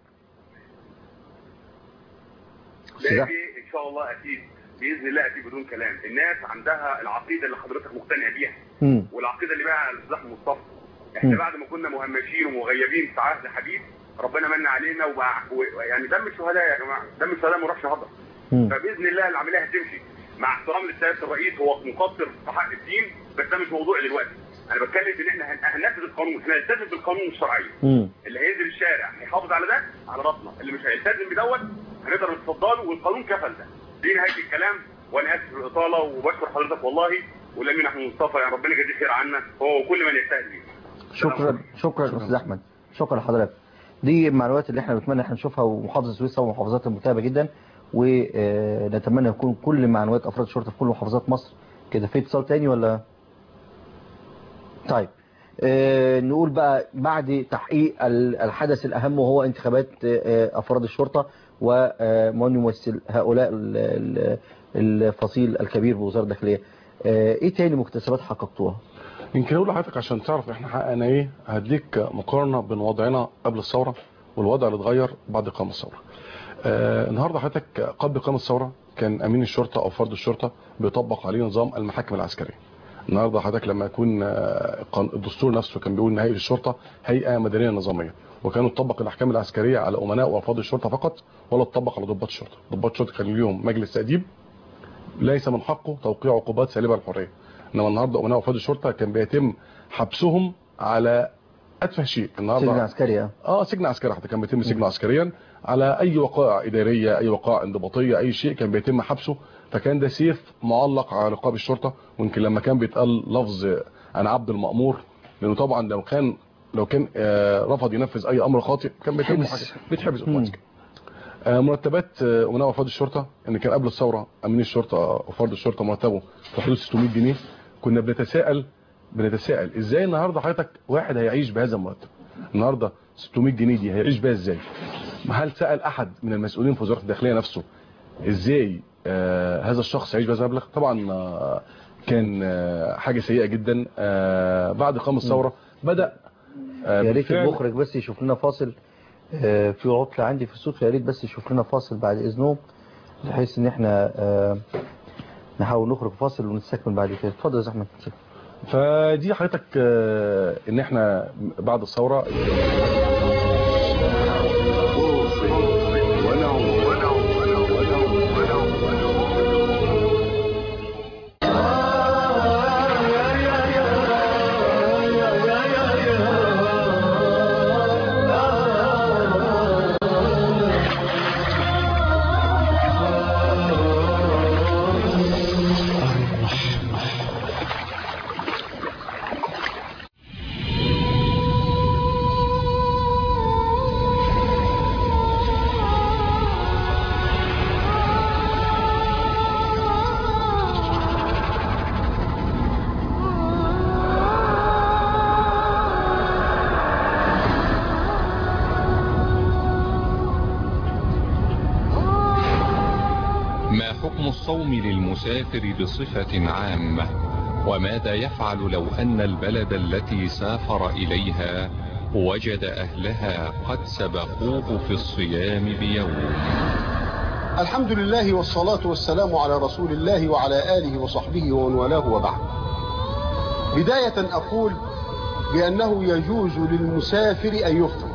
أستاذ لا أحمد. دي ان شاء الله اكيد باذن الله اكيد بدون كلام الناس عندها العقيده اللي حضرتك مقتنع بيها مم. والعقيده اللي بقى الاستاذ احمد مصطفى احنا مم. بعد ما كنا مهمشين ومغيبين في عهد حديث ربنا من علينا وبقى و- يعني دم الشهداء يا جماعه دم الشهداء ما راحش هدر مم. فباذن الله العمليه هتمشي مع احترام لسياده الرئيس هو مقصر في حق الدين بس ده مش موضوعي دلوقتي انا بتكلم ان احنا هن- هننفذ القانون احنا هنلتزم بالقانون الشرعيه مم. اللي هينزل الشارع هيحافظ على ده على راسنا اللي مش هيلتزم بدوت هنقدر نتفضله والقانون كفل ده دي نهايه الكلام وانا اسف في الاطاله وبشكر حضرتك والله والامين احمد مصطفى يعني ربنا يجزيه خير عنا هو وكل من يجتهد بيه شكرا شكرا استاذ احمد شكرا لحضرتك دي المعلومات اللي احنا بنتمنى احنا نشوفها ومحافظه السويس ومحافظات المتابعه جدا ونتمنى يكون كل معلومات افراد الشرطه في كل محافظات مصر كده في اتصال تاني ولا طيب آه، نقول بقى بعد تحقيق ال- الحدث الاهم وهو انتخابات آه، افراد الشرطه ومن يمثل هؤلاء ال- ال- الفصيل الكبير بوزاره الداخليه آه، ايه تاني مكتسبات حققتوها يمكن اقول لحضرتك عشان تعرف احنا حققنا ايه هديك مقارنه بين وضعنا قبل الثوره والوضع اللي اتغير بعد قيام الثوره. آه النهارده حضرتك قبل قيام الثوره كان امين الشرطه او فرد الشرطه بيطبق عليه نظام المحاكم العسكريه. النهارده حضرتك لما يكون آه، قان- الدستور نفسه كان بيقول ان هيئه الشرطه هيئه مدنيه نظاميه وكانوا تطبق الاحكام العسكريه على امناء وافراد الشرطه فقط ولا تطبق على ضباط الشرطه، ضباط الشرطه كان ليهم مجلس تاديب ليس من حقه توقيع عقوبات سالبه للحريه انما النهارده امناء وافراد الشرطه كان بيتم حبسهم على اتفه شيء سجن النهارده عسكري اه اه سجن عسكري حتى كان بيتم سجنه عسكريا على اي وقائع اداريه اي وقائع انضباطيه اي شيء كان بيتم حبسه فكان ده سيف معلق على رقاب الشرطه ويمكن لما كان بيتقال لفظ انا عبد المامور لانه طبعا لو كان لو كان آه، رفض ينفذ اي امر خاطئ كان بيتم حبس. محاكمة- بيتحبس مم. اوتوماتيك آه، مرتبات آه، امناء وافراد الشرطه ان كان قبل الثوره امين الشرطه وفرد الشرطه مرتبه في حدود 600 جنيه كنا بنتساءل بنتساءل ازاي النهارده حضرتك واحد هيعيش بهذا المرتب النهارده 600 جنيه دي هيعيش بيها ازاي هل سال احد من المسؤولين في وزاره الداخليه نفسه ازاي آه هذا الشخص يعيش بهذا المبلغ طبعا آه كان آه حاجه سيئه جدا آه بعد قام الثوره بدا آه يا ريت بالفعل- المخرج بس يشوف لنا فاصل آه، في عطلة عندي في الصوت يا ريت بس يشوف لنا فاصل بعد إذنه بحيث إن إحنا آه، نحاول نخرج فاصل ونستكمل بعد كده اتفضل يا أستاذ أحمد فدي حضرتك آه، ان احنا بعد الثوره ما حكم الصوم للمسافر بصفة عامة وماذا يفعل لو أن البلد التي سافر إليها وجد أهلها قد سبقوه في الصيام بيوم الحمد لله والصلاة والسلام على رسول الله وعلى آله وصحبه ومن والاه وبعد بداية أقول بأنه يجوز للمسافر أن يفطر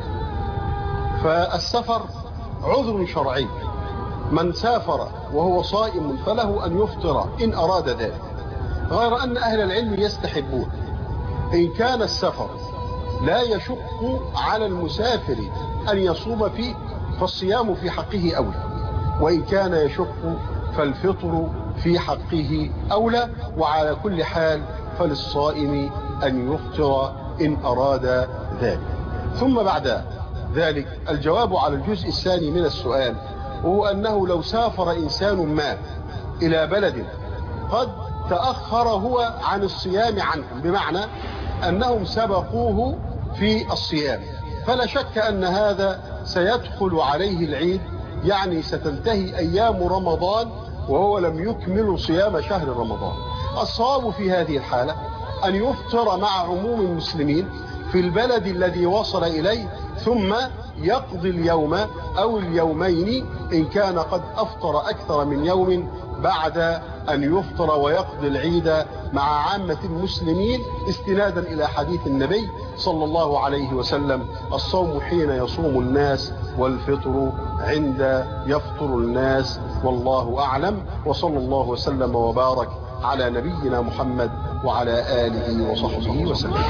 فالسفر عذر شرعي من سافر وهو صائم فله أن يفطر إن أراد ذلك غير أن أهل العلم يستحبون إن كان السفر لا يشق على المسافر أن يصوم فيه فالصيام في حقه أولى وإن كان يشق فالفطر في حقه أولى وعلى كل حال فللصائم أن يفطر إن أراد ذلك ثم بعد ذلك الجواب على الجزء الثاني من السؤال وهو أنه لو سافر إنسان ما إلى بلد قد تأخر هو عن الصيام عنهم بمعنى أنهم سبقوه في الصيام فلا شك أن هذا سيدخل عليه العيد يعني ستنتهي أيام رمضان وهو لم يكمل صيام شهر رمضان الصواب في هذه الحالة أن يفطر مع عموم المسلمين في البلد الذي وصل إليه ثم يقضي اليوم أو اليومين إن كان قد أفطر أكثر من يوم بعد أن يفطر ويقضي العيد مع عامة المسلمين استنادا إلى حديث النبي صلى الله عليه وسلم الصوم حين يصوم الناس والفطر عند يفطر الناس والله أعلم وصلى الله وسلم وبارك على نبينا محمد وعلى آله وصحبه وسلم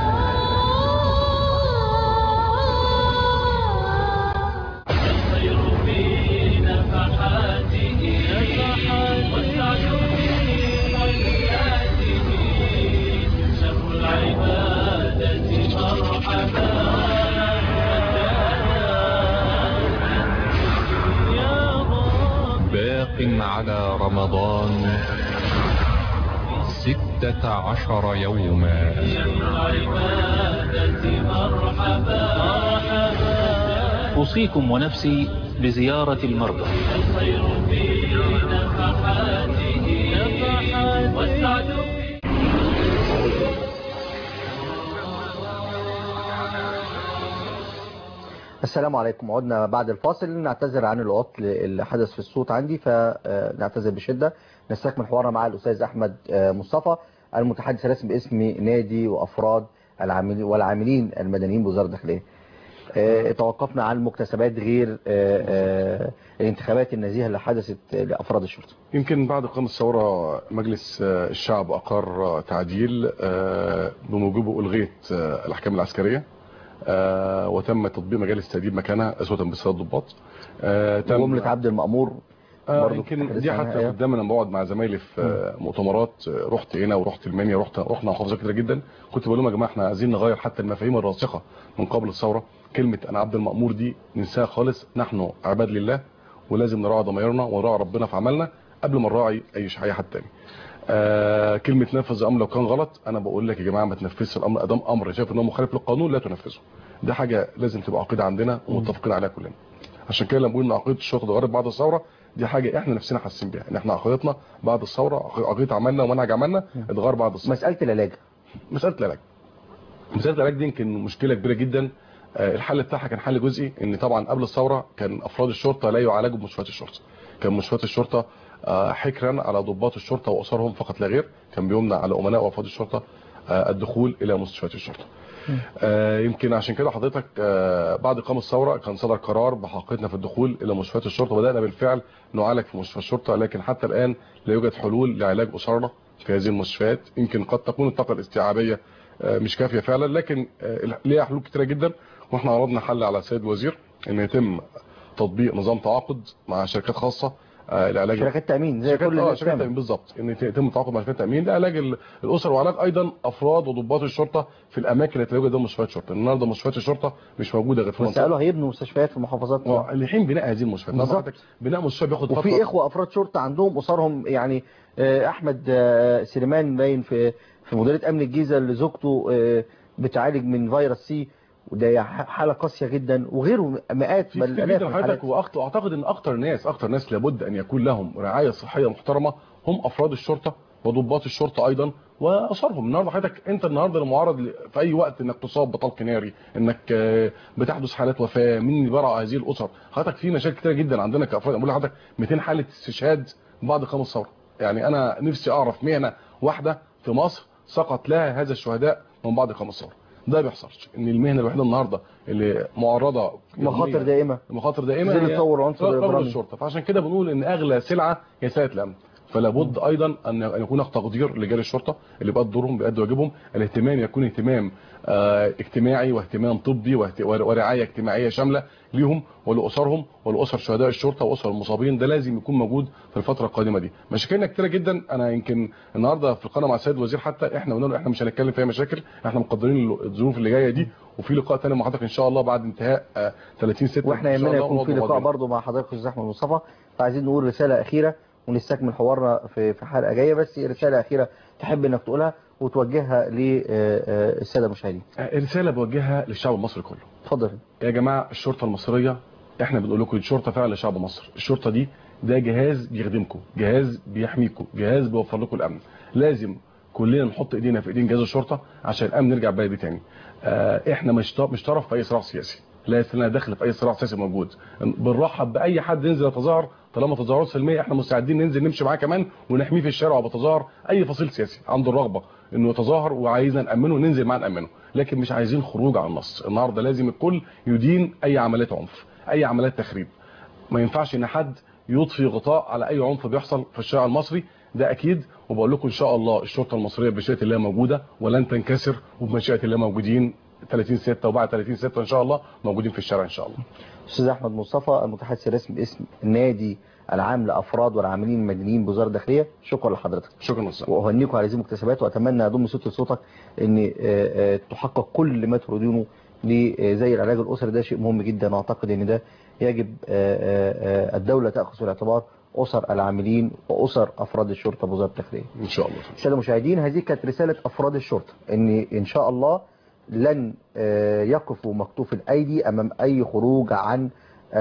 الخير في نفحاته والسعد في طياته شهر العبادة مرحبا يا رب باق على رمضان ستة عشر يوما العبادة مرحبا مرحبا أوصيكم ونفسي بزيارة المرضى الخير في نفحاته نفحات والسعد في السلام عليكم عدنا بعد الفاصل نعتذر عن العطل اللي حدث في الصوت عندي فنعتذر بشدة نستكمل حوارنا مع الأستاذ أحمد آه، مصطفى المتحدث الرسمي باسم نادي وأفراد العاملين والعاملين المدنيين بوزارة الداخلية آه، توقفنا عن المكتسبات غير آه، آه، الانتخابات النزيهة اللي حدثت لأفراد الشرطة يمكن بعد قام الثورة مجلس آه، الشعب أقر آه، تعديل آه، بموجبه ألغيت آه، الأحكام العسكرية آه، وتم تطبيق مجالس تأديب مكانها أسوة بالسيادة الضباط آه، تم جملة عبد المأمور آه برضو يمكن تحدث دي عنها، حتى أيوة. قدام انا بقعد مع زمايلي في آه، مؤتمرات آه، رحت هنا ورحت المنيا ورحت رحنا محافظات كتير جدا كنت بقول لهم يا جماعه احنا عايزين نغير حتى المفاهيم الراسخه من قبل الثوره كلمه انا عبد المامور دي ننساها خالص نحن عباد لله ولازم نراعي ضميرنا ونراعي ربنا في عملنا قبل ما نراعي اي شيء اي حد تاني آه كلمه نفذ الامر لو كان غلط انا بقول لك يا جماعه ما تنفذش الامر ادام امر شايف ان هو مخالف للقانون لا تنفذه ده حاجه لازم تبقى عقيده عندنا ومتفقين عليها كلنا عشان كده لما بقول ان عقيده الشرطه اتغيرت بعد الثوره دي حاجه احنا نفسنا حاسين بيها ان احنا عقيدتنا بعد الثوره عقيده عملنا ومنهج عملنا اتغير بعد الثوره مساله العلاج مساله العلاج مساله العلاج دي يمكن مشكله كبيره جدا آه، الحل بتاعها كان حل جزئي ان طبعا قبل الثوره كان افراد الشرطه لا يعالجوا بمستشفيات الشرطه كان مستشفيات الشرطه آه، حكرا على ضباط الشرطه واسرهم فقط لا غير كان بيمنع على امناء وافراد الشرطه آه، الدخول الى مستشفيات الشرطه آه، يمكن عشان كده حضرتك آه، بعد اقامه الثوره كان صدر قرار بحقيقتنا في الدخول الى مستشفيات الشرطه بدانا بالفعل نعالج في مستشفى الشرطه لكن حتى الان لا يوجد حلول لعلاج اسرنا في هذه المستشفيات يمكن قد تكون الطاقه الاستيعابيه آه، مش كافيه فعلا لكن آه، ليها حلول كتيره جدا واحنا عرضنا حل على السيد الوزير ان يتم تطبيق نظام تعاقد مع شركات خاصه آه، لعلاج شركات تامين زي شركات كل اه الناس شركات تعمل. تامين بالظبط ان يتم التعاقد مع شركات تامين لعلاج ال- الاسر وعلاج ايضا افراد وضباط الشرطه في الاماكن اللي تواجد فيها مستشفيات شرطه النهارده مستشفيات الشرطه مش موجوده غير في بس منطقه قالوا هيبنوا مستشفيات في محافظات آه، الحين بناء هذه المستشفيات بالظبط. طبعاً بناء مستشفى بياخد فتره وفي اخوه افراد شرطه عندهم اسرهم يعني آه، احمد آه، سليمان باين في في مديريه امن الجيزه اللي زوجته آه، بتعالج من فيروس سي وده حاله قاسيه جدا وغيره مئات في بل كتير الاف جدا حضرتك الحالات وأخت- واعتقد ان اكتر ناس اكتر ناس لابد ان يكون لهم رعايه صحيه محترمه هم افراد الشرطه وضباط الشرطه ايضا واسرهم النهارده حضرتك انت النهارده المعرض ل- في اي وقت انك تصاب بطلق ناري انك آه، بتحدث حالات وفاه مين اللي بيرعى هذه الاسر حضرتك في مشاكل كتير جدا عندنا كافراد بقول لحضرتك 200 حاله استشهاد بعد قام الثوره يعني انا نفسي اعرف مهنه واحده في مصر سقط لها هذا الشهداء من بعد قام الثوره ده بيحصلش ان المهنه الوحيده النهارده اللي معرضه مخاطر يومياً دائمه مخاطر دائمه زي هي تطور عنصر رجل الإجرامي. الشرطه فعشان كده بنقول ان اغلى سلعه هي سلعه الامن فلا بد ايضا ان أن يكون هناك تقدير لرجال الشرطه اللي بيأدوا دورهم بيأدوا واجبهم الاهتمام يكون اهتمام آه، اجتماعي واهتمام طبي واهت- ورعايه اجتماعيه شامله ليهم ولاسرهم ولاسر شهداء الشرطه واسر المصابين ده لازم يكون موجود في الفتره القادمه دي مشاكلنا كتيره جدا انا يمكن النهارده في القناه مع السيد الوزير حتى احنا قلنا له احنا مش هنتكلم فيها مشاكل احنا مقدرين الظروف اللي جايه دي وفي لقاء تاني مع حضرتك ان شاء الله بعد انتهاء آه، 30 6 واحنا يهمنا يكون في لقاء برضه مع حضرتك استاذ احمد مصطفى فعايزين نقول رساله اخيره ونستكمل حوارنا في في حلقه جايه بس رساله اخيره تحب انك تقولها وتوجهها للساده المشاهدين رساله بوجهها للشعب المصري كله اتفضل يا جماعه الشرطه المصريه احنا بنقول لكم الشرطه فعلا لشعب مصر الشرطه دي ده جهاز بيخدمكم جهاز بيحميكم جهاز بيوفر لكم الامن لازم كلنا نحط ايدينا في ايدين جهاز الشرطه عشان الامن يرجع بلدي تاني آه احنا مش طرف مش طرف في اي صراع سياسي لا لنا دخل في اي صراع سياسي موجود بنرحب باي حد ينزل يتظاهر طالما تظاهرات سلميه احنا مستعدين ننزل نمشي معاه كمان ونحميه في الشارع وبتظاهر اي فصيل سياسي عنده الرغبه انه يتظاهر وعايزنا نامنه ننزل معاه نامنه لكن مش عايزين خروج عن النص النهارده لازم الكل يدين اي عمليات عنف اي عمليات تخريب ما ينفعش ان حد يضفي غطاء على اي عنف بيحصل في الشارع المصري ده اكيد وبقول لكم ان شاء الله الشرطه المصريه بمشيئه الله موجوده ولن تنكسر وبمشيئه الله موجودين 30 6 وبعد 30 6 ان شاء الله موجودين في الشارع ان شاء الله استاذ احمد مصطفى المتحدث الرسمي باسم النادي العام لافراد والعاملين المدنيين بوزاره الداخليه شكرا لحضرتك شكرا استاذ واهنيكم على هذه المكتسبات واتمنى اضم صوتي لصوتك ان آه، آه، تحقق كل ما تريدونه ل- آه، زي العلاج الاسري ده شيء مهم جدا واعتقد ان ده يجب آه، آه، آه، الدوله تاخذ في الاعتبار اسر العاملين واسر افراد الشرطه بوزاره الداخليه ان شاء الله الساده المشاهدين هذه كانت رساله افراد الشرطه ان ان شاء الله لن آه، يقفوا مكتوف الايدي امام اي خروج عن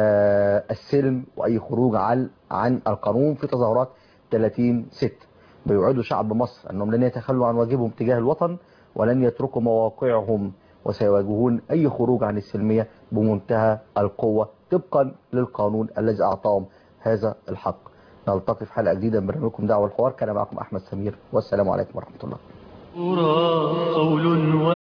آه، السلم واي خروج عن عن القانون في تظاهرات 30 6 بيوعدوا شعب مصر انهم لن يتخلوا عن واجبهم تجاه الوطن ولن يتركوا مواقعهم وسيواجهون اي خروج عن السلميه بمنتهى القوه طبقا للقانون الذي اعطاهم هذا الحق نلتقي في حلقه جديده من برنامجكم دعوه الحوار كان معكم احمد سمير والسلام عليكم ورحمه الله قول و